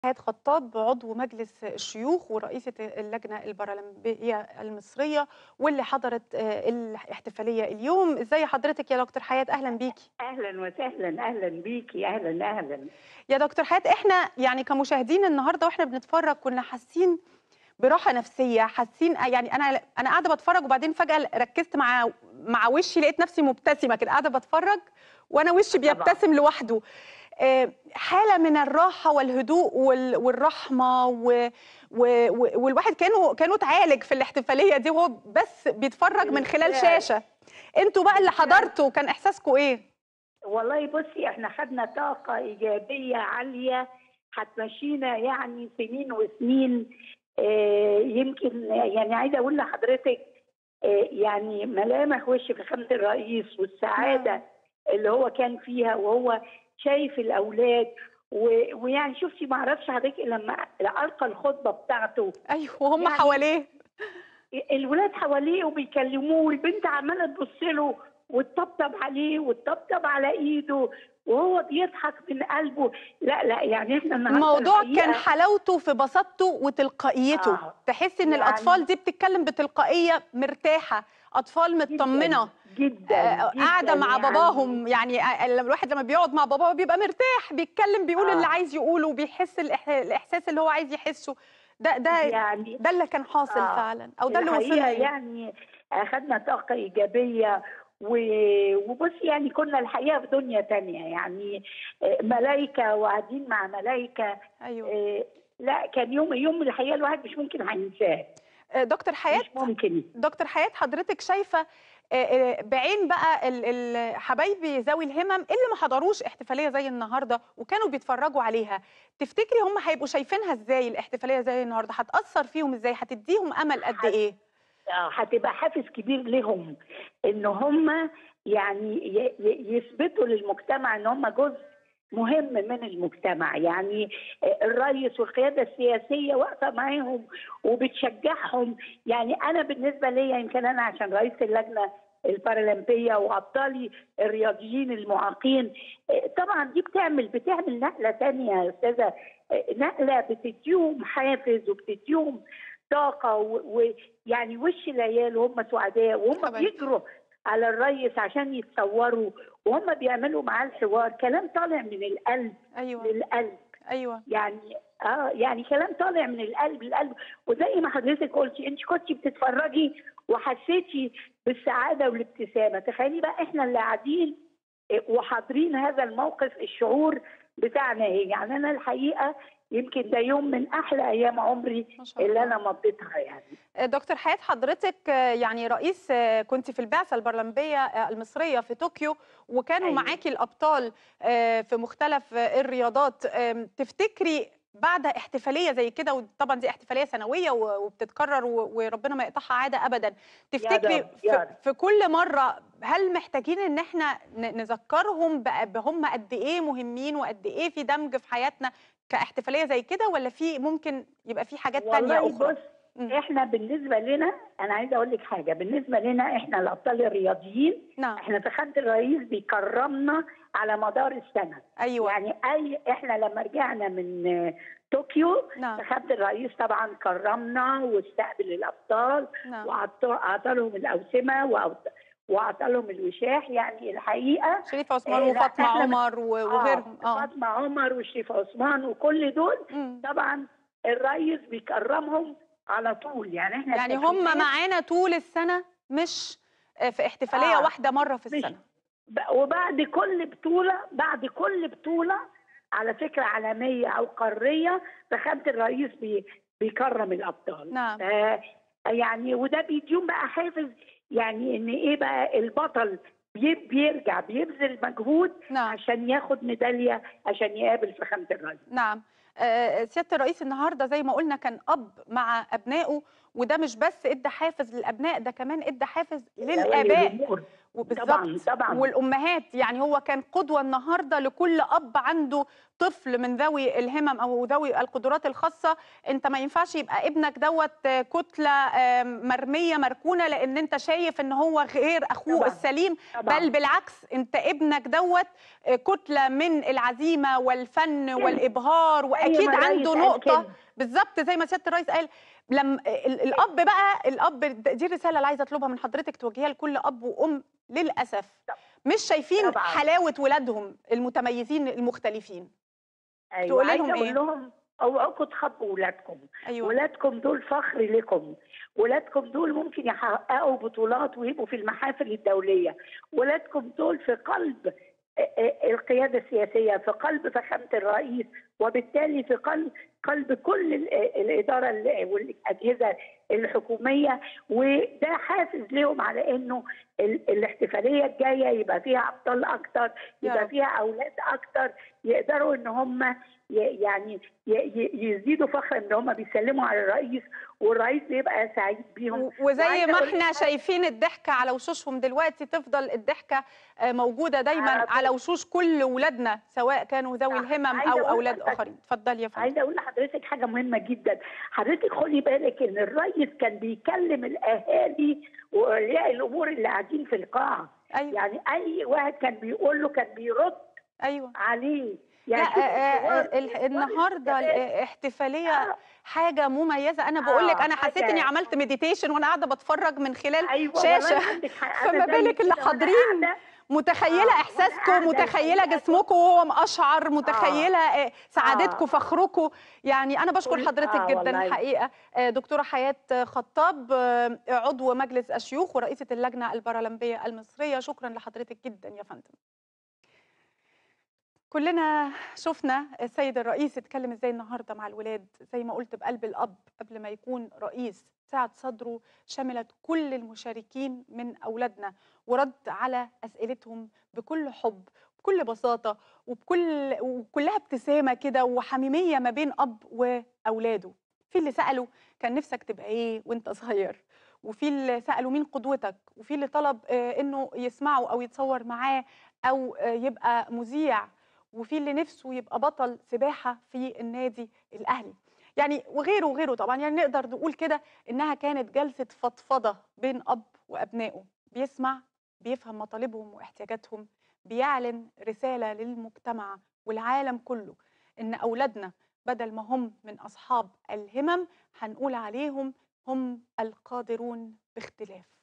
حياة خطاب عضو مجلس الشيوخ ورئيسة اللجنة البارالمبية المصرية واللي حضرت آه، الاحتفالية اليوم ازاي حضرتك يا دكتور حياة اهلا بيكي اهلا وسهلا اهلا بيكي اهلا اهلا يا دكتور حياة احنا يعني كمشاهدين النهارده واحنا بنتفرج كنا حاسين براحة نفسية حاسين يعني انا انا قاعدة بتفرج وبعدين فجأة ركزت مع مع وشي لقيت نفسي مبتسمة كده قاعدة بتفرج وانا وشي طبعا بيبتسم لوحده آه، حالة من الراحة والهدوء وال- والرحمة و... و... و- والواحد كانه كانه اتعالج في الاحتفالية دي وهو بس بيتفرج من خلال بالفعل شاشة انتوا بقى اللي بالفعل حضرتوا كان احساسكم ايه؟ والله بصي احنا خدنا طاقة إيجابية عالية هتمشينا يعني سنين وسنين آه، يمكن يعني عايزة أقول لحضرتك آه، يعني ملامح وش فخامة الرئيس والسعادة نعم اللي هو كان فيها وهو شايف الأولاد و- ويعني شفتي ما اعرفش حضرتك لما ألقى الخطبة بتاعته ايوه وهم يعني حواليه الولاد حواليه وبيكلموه والبنت عماله تبص له وتطبطب عليه وتطبطب على ايده وهو بيضحك من قلبه لا لا يعني احنا النهارده الموضوع كان الحقيقه حلاوته في بساطته وتلقائيته اه تحسي ان الاطفال يعني دي بتتكلم بتلقائية مرتاحة اطفال جدا مطمنة جدا آه، قاعده جدا مع يعني باباهم يعني آه، لما الواحد لما بيقعد مع باباه بيبقى مرتاح بيتكلم بيقول اللي اه عايز يقوله وبيحس الإح- الاحساس اللي هو عايز يحسه ده ده يعني ده اللي كان حاصل اه فعلا او ده اللي الحقيقه وصلنا ليه يعني اخذنا طاقه ايجابيه و- وبص يعني كنا الحقيقه في دنيا تانية يعني آه، ملايكه وقاعدين مع ملايكه ايوه آه، لا كان يوم يوم الحقيقه الواحد مش ممكن هينساه آه، دكتور حياة مش ممكن دكتور حياة حضرتك شايفة آه، آه، بعين بقى ال- ال- حبايبي ذوي الهمم اللي ما حضروش احتفالية زي النهاردة وكانوا بيتفرجوا عليها تفتكري هم هيبقوا شايفينها ازاي الاحتفالية زي النهاردة هتأثر فيهم ازاي هتديهم امل قد هت- ايه آه، هتبقى حافز كبير لهم ان هم يعني ي- ي- يثبتوا للمجتمع ان هم جزء مهم من المجتمع يعني آه، الرئيس والقياده السياسيه واقفه معاهم وبتشجعهم يعني انا بالنسبه ليا يمكن انا عشان رئيس اللجنه البارالمبيه وابطالي الرياضيين المعاقين آه، طبعا دي بتعمل بتعمل نقله ثانيه يا استاذه آه، نقله بتديهم حافز وبتديهم طاقه ويعني وش العيال وهم سعداء وهم حبايبي بيجروا على الريس عشان يتصوروا وهم بيعملوا معاه الحوار كلام طالع من القلب ايوه للقلب ايوه يعني اه يعني كلام طالع من القلب للقلب وزي ما حضرتك قلتي انت كنتي بتتفرجي وحسيتي بالسعاده والابتسامه تخيلي بقى احنا اللي قاعدين إيه، وحاضرين هذا الموقف الشعور بتاعنا ايه يعني انا الحقيقه يمكن ده يوم من احلى ايام عمري ما شاء اللي الله انا مضيتها يعني آه، دكتور حياة حضرتك آه، يعني رئيس آه، كنت في البعثة البرلمبية آه، المصرية في طوكيو وكانوا ايوه معاكي الأبطال آه، في مختلف آه، الرياضات آم، تفتكري بعد احتفالية زي كده وطبعا دي احتفالية سنوية و- وبتتكرر و- وربنا ما يقطعها عادة أبدا يا تفتكري رب يا في, رب في كل مرة هل محتاجين ان احنا ن- نذكرهم بقى- بهم قد ايه مهمين وقد ايه في دمج في حياتنا كاحتفالية زي كده ولا في ممكن يبقى في حاجات تانية والله أخرى؟ بص مم. احنا بالنسبه لنا انا عايزه اقول لك حاجه بالنسبه لنا احنا الابطال الرياضيين نعم احنا فخامه الرئيس بيكرمنا على مدار السنه أيوه يعني اي احنا لما رجعنا من آه، طوكيو نعم فخامه الرئيس طبعا كرمنا واستقبل الابطال نعم واعطى لهم الاوسمه وأعط- واعطى لهم الوشاح يعني الحقيقه شريف عثمان آه، لا وفاطمه احنا عمر و- اه وغيرهم اه فاطمه عمر وشريف عثمان وكل دول مم. طبعا الرئيس بيكرمهم على طول يعني احنا يعني هم شايفيناه معانا طول السنه مش آه، في احتفاليه اه واحده مره في مش السنه ب- وبعد كل بطولة بعد كل بطولة على فكرة عالمية أو قارية فخامة الرئيس بي بيكرم الأبطال نعم ف- يعني وده بيديهم بقى حافز يعني إن إيه بقى البطل بي- بيرجع بيبذل مجهود نعم عشان ياخد ميدالية عشان يقابل فخامة الرئيس نعم آه، سياده الرئيس النهارده زي ما قلنا كان اب مع ابنائه وده مش بس ادى حافز للابناء ده كمان ادى حافز لولي للاباء الأمور طبعا وبالظبط طبعا والامهات يعني هو كان قدوه النهارده لكل اب عنده طفل من ذوي الهمم او ذوي القدرات الخاصه انت ما ينفعش يبقى ابنك دوت كتله آم، مرميه مركونه لان انت شايف ان هو غير اخوه طبعاً. السليم طبعا بل بالعكس انت ابنك دوت كتله من العزيمه والفن والابهار واكيد ما الرئيس عنده قال نقطه كده. بالظبط زي ما سياده الرئيس قال لما ال- الاب بقى الاب دي الرساله اللي عايزه اطلبها من حضرتك توجهيها لكل اب وام للاسف مش شايفين طبعاً. حلاوه ولادهم المتميزين المختلفين ايوه تقولي عايزه لهم اقول إيه؟ لهم اوعوا تخبوا ولادكم ايوه ولادكم دول فخر لكم ولادكم دول ممكن يحققوا بطولات ويبقوا في المحافل الدولية ولادكم دول في قلب آه، آه، القيادة السياسية في قلب فخامة الرئيس وبالتالي في قلب قلب كل ال- آه، الإدارة ال- والأجهزة الحكومية وده حافز لهم على إنه ال- الاحتفالية الجاية يبقى فيها أبطال أكتر يا يبقى رب. فيها أولاد أكتر يقدروا إن هم ي- يعني ي- ي- يزيدوا فخر ان هم بيسلموا على الرئيس والرئيس بيبقى سعيد بيهم و- وزي وعايزة ما أقول احنا لك- شايفين الضحكه على وشوشهم دلوقتي تفضل الضحكه آه، موجوده دايما على طول. على وشوش كل ولادنا سواء كانوا ذوي صح. الهمم عايزة او أقول اولاد لحضرتك- اخرين اتفضلي يا فندم عايزه اقول لحضرتك حاجه مهمه جدا حضرتك خدي بالك ان الرئيس كان بيكلم الاهالي واولياء الامور اللي قاعدين في القاعه ايوه يعني اي واحد كان بيقول له كان بيرد ايوه عليه لا يعني آه، شوف آه، الحوار- ال- الحوار النهارده الشباب. الاحتفاليه آه. حاجه مميزه انا بقول لك آه، انا حسيت حاجة- اني عملت مديتيشن وانا قاعده بتفرج من خلال ايوه والله شاشه عندك حق. أنا فما زي بالك اللي كده وأنا حاضرين قاعدة متخيله آه، وأنا احساسكم قاعدة متخيله الحقيقة جسمكم وهو مقشعر متخيله آه، سعادتكم آه. فخركم يعني انا بشكر كل- حضرتك آه جدا والله. الحقيقه آه، دكتوره حياه خطاب آه، عضو مجلس الشيوخ ورئيسه اللجنه البارالمبيه المصريه شكرا لحضرتك جدا يا فندم كلنا شفنا السيد الرئيس اتكلم ازاي النهارده مع الولاد زي ما قلت بقلب الاب قبل ما يكون رئيس سعة صدره شملت كل المشاركين من اولادنا ورد على اسئلتهم بكل حب بكل بساطه وبكل وكلها ابتسامه كده وحميميه ما بين اب واولاده في اللي سالوا كان نفسك تبقى ايه وانت صغير وفي اللي سالوا مين قدوتك وفي اللي طلب آه، انه يسمعه او يتصور معاه او آه، يبقى مذيع وفي اللي نفسه يبقى بطل سباحه في النادي الاهلي يعني وغيره وغيره طبعا يعني نقدر نقول كده انها كانت جلسه فضفضه بين اب وابنائه بيسمع بيفهم مطالبهم واحتياجاتهم بيعلن رساله للمجتمع والعالم كله ان اولادنا بدل ما هم من اصحاب الهمم هنقول عليهم هم القادرون باختلاف